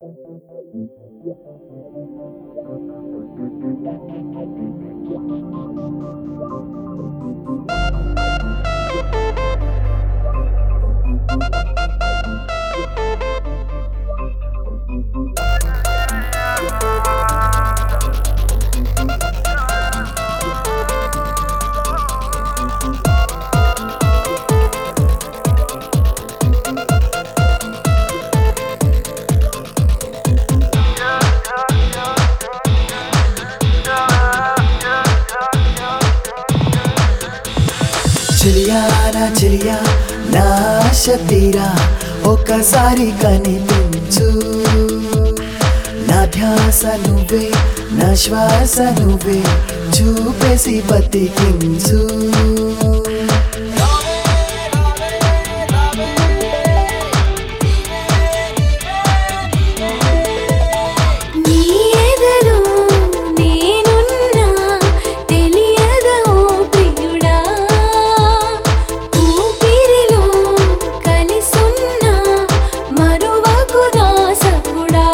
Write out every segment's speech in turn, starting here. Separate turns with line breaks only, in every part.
చెలియా నా చెలియా నా ఆశ తీరా ఒక్కసారి కనిపించు నా ధ్యాస నువ్వే నా శ్వాస నువ్వే చూపేసి బతికించు
నీ ఎదలో నేనున్నా తెలియదా ఓ ప్రియుడా ఊపిరిలో కలిసున్నా మరువకు నా సకుడా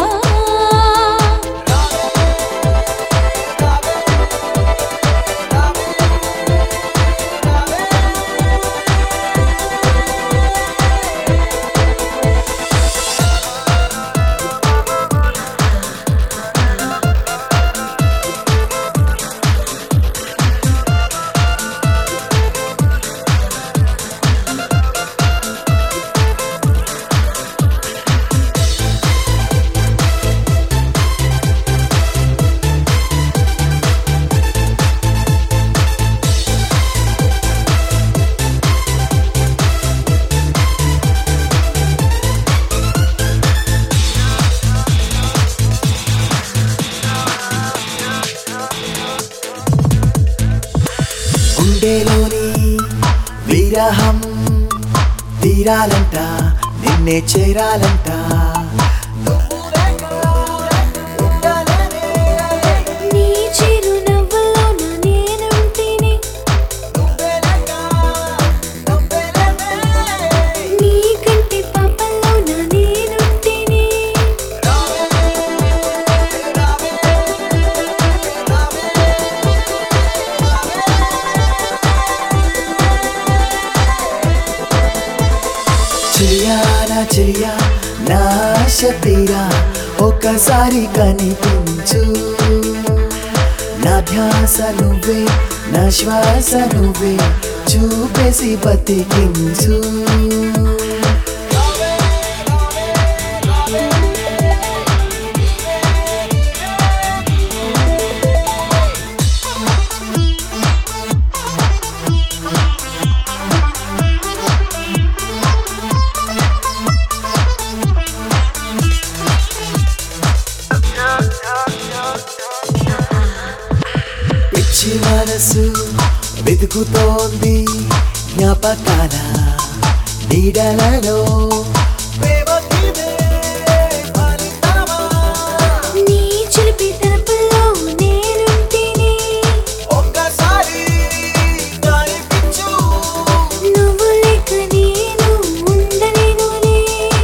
గుండెలోని విరహం తీరాలంట నిన్నే చేరాలంట
నీ చిరునవ్వులో నా నేనుంటిని నీ కంటి పాపల్లో నా నేనుంటిని
చెయ్యా నా చెయ్యా నా ఆశ తీరా ఒక్కసారి కనిపించు నా ధ్యాస నువ్వే నా శ్వాస నువ్వే చూపేసి బతికించు పిచ్చి మనసు వెతుకుతోంది జ్ఞాపకాల నీడలలో
నీ చిలిపి తలుపుల్లో నేనుంటిని నువ్వు లేక నేను ఉండలేనులే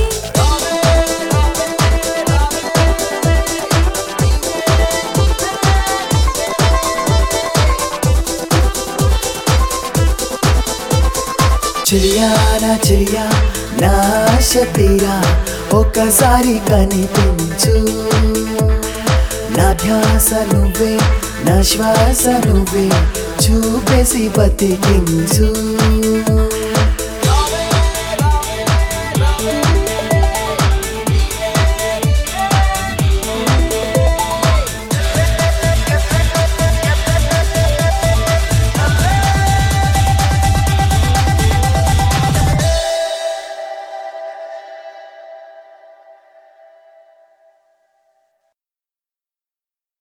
చెలియా నా చెలియా నా ఆశ తీరా ఒక్కసారి కనిపించు నా ధ్యాస నువ్వే నా శ్వాస నువ్వే చూపేసి బతికించు